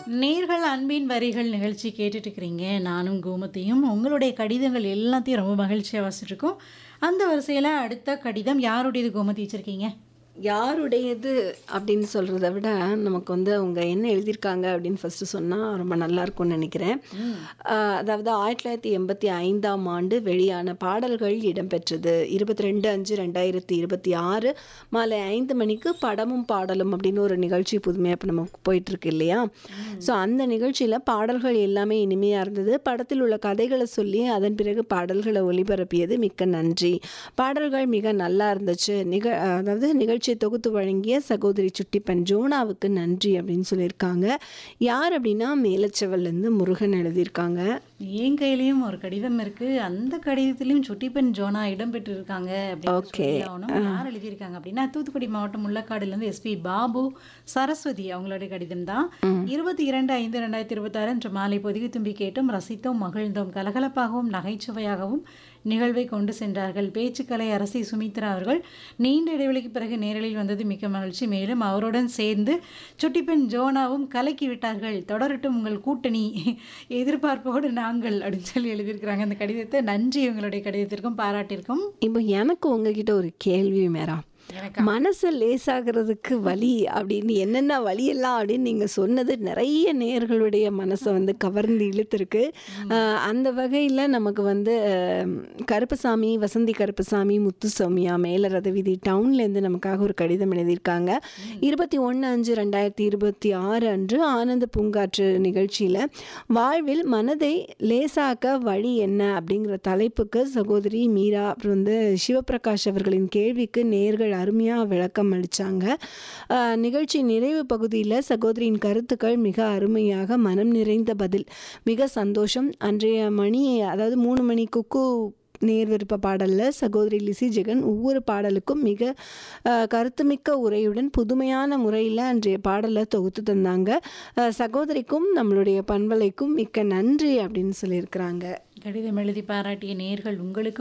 நேர்கள் அன்பின் வரிகள் நிகழ்ச்சி கேட்டுட்டு இருக்கிறீங்க நானும் கோமதியும் உங்களுடைய கடிதங்கள் எல்லாத்தையும் ரொம்ப மகிழ்ச்சியாக வாசிட்டு இருக்கோம் அந்த வரிசையில் அடுத்த கடிதம் யாருடையது கோமதி வச்சிருக்கீங்க யாருடையது அப்படின்னு சொல்கிறத விட நமக்கு வந்து அவங்க என்ன எழுதியிருக்காங்க அப்படின்னு ஃபஸ்ட்டு சொன்னால் ரொம்ப நல்லா இருக்கும்னு நினைக்கிறேன் ஆஹ் அதாவது ஆயிரத்தி தொள்ளாயிரத்தி எண்பத்தி ஐந்தாம் ஆண்டு வெளியான பாடல்கள் இடம்பெற்றது இருபத்தி ரெண்டு அஞ்சு ரெண்டாயிரத்தி இருபத்தி ஆறு மாலை ஐந்து மணிக்கு படமும் பாடலும் அப்படின்னு ஒரு நிகழ்ச்சி புதுமையாக இப்போ நமக்கு போயிட்டுருக்கு இல்லையா ஸோ அந்த நிகழ்ச்சியில் பாடல்கள் எல்லாமே இனிமையாக இருந்தது படத்தில் உள்ள கதைகளை சொல்லி அதன் பிறகு பாடல்களை ஒளிபரப்பியது மிக்க நன்றி பாடல்கள் மிக நல்லா இருந்துச்சு நிக அதாவது நிகழ்ச்சியை தொகுத்து வழங்கிய சகோதரி சுட்டிப்பன் ஜோனாவுக்கு நன்றி அப்படின்னு சொல்லியிருக்காங்க யார் அப்படின்னா மேலச்செவல்லேருந்து முருகன் எழுதியிருக்காங்க என் கையிலயும் ஒரு கடிதம் இருக்கு அந்த கடிதத்திலையும் சுட்டிப்பெண் ஜோனா இடம்பெற்று இருக்காங்க Okay. யார் எழுதியிருக்காங்க அப்படின்னா தூத்துக்குடி மாவட்டம் முள்ளக்காடுல இருந்து எஸ்பி பாபு சரஸ்வதி அவங்களுடைய கடிதம் தான் இருபத்தி இரண்டு ஐந்து ரெண்டாயிரத்தி இருபத்தாறு அன்று மாலை பொதுகி தும்பி கேட்டும் ரசித்தோம் மகிழ்ந்தோம் கலகலப்பாகவும் நகைச்சுவையாகவும் நிகழ்வை கொண்டு சென்றார்கள் பேச்சுக்கலை அரசி சுமித்ரா அவர்கள் நீண்ட இடைவெளிக்கு பிறகு நேரலில் வந்தது மிக்க மகிழ்ச்சி மேலும் அவருடன் சேர்ந்து சுட்டிப்பெண் ஜோனாவும் கலக்கி விட்டார்கள் தொடரட்டும் உங்கள் கூட்டணி எதிர்பார்ப்போடு நாங்கள் அப்படின்னு சொல்லி எழுதியிருக்கிறாங்க அந்த கடிதத்தை நன்றி உங்களுடைய கடிதத்திற்கும் பாராட்டிற்கும் இப்போ எனக்கு உங்ககிட்ட ஒரு கேள்வி மேரா எனக்கு மனசை லேசாகிறதுக்கு வழி அப்படின்னு என்னென்ன வழியெல்லாம் அப்படின்னு நீங்கள் சொன்னது நிறைய நேர்களுடைய மனசை வந்து கவர்ந்து இழுத்துருக்கு ஆஹ் அந்த வகையில் நமக்கு வந்து ஆஹ் கருப்பசாமி வசந்தி கருப்பசாமி முத்துசாமியா மேலரத வீதி டவுன்லேருந்து நமக்காக ஒரு கடிதம் எழுதியிருக்காங்க இருபத்தி ஒன்று அஞ்சு ரெண்டாயிரத்தி இருபத்தி ஆறு அன்று ஆனந்த பூங்காற்று நிகழ்ச்சியில் வாழ்வில் மனதை லேசாக்க வழி என்ன அப்படிங்கிற தலைப்புக்கு சகோதரி மீரா அப்புறம் வந்து சிவபிரகாஷ் அவர்களின் கேள்விக்கு நேர்கள் அருமையாக விளக்கம் அளித்தாங்க நிகழ்ச்சி நிறைவு பகுதியில் சகோதரியின் கருத்துக்கள் மிக அருமையாக மனம் நிறைந்த பதில் மிக சந்தோஷம் அன்றைய மணி அதாவது மூணு மணி குக்கு நேர் விருப்ப பாடலில் சகோதரி லிசி ஜெகன் ஒவ்வொரு பாடலுக்கும் மிக அஹ், கருத்துமிக்க உரையுடன் புதுமையான முறையில் அன்றைய பாடலை தொகுத்து தந்தாங்க அஹ், சகோதரிக்கும் நம்மளுடைய பண்பலைக்கும் மிக்க நன்றி அப்படின்னு சொல்லியிருக்கிறாங்க கடிதம் எழுதி பாராட்டிய நேர்கள் உங்களுக்கும்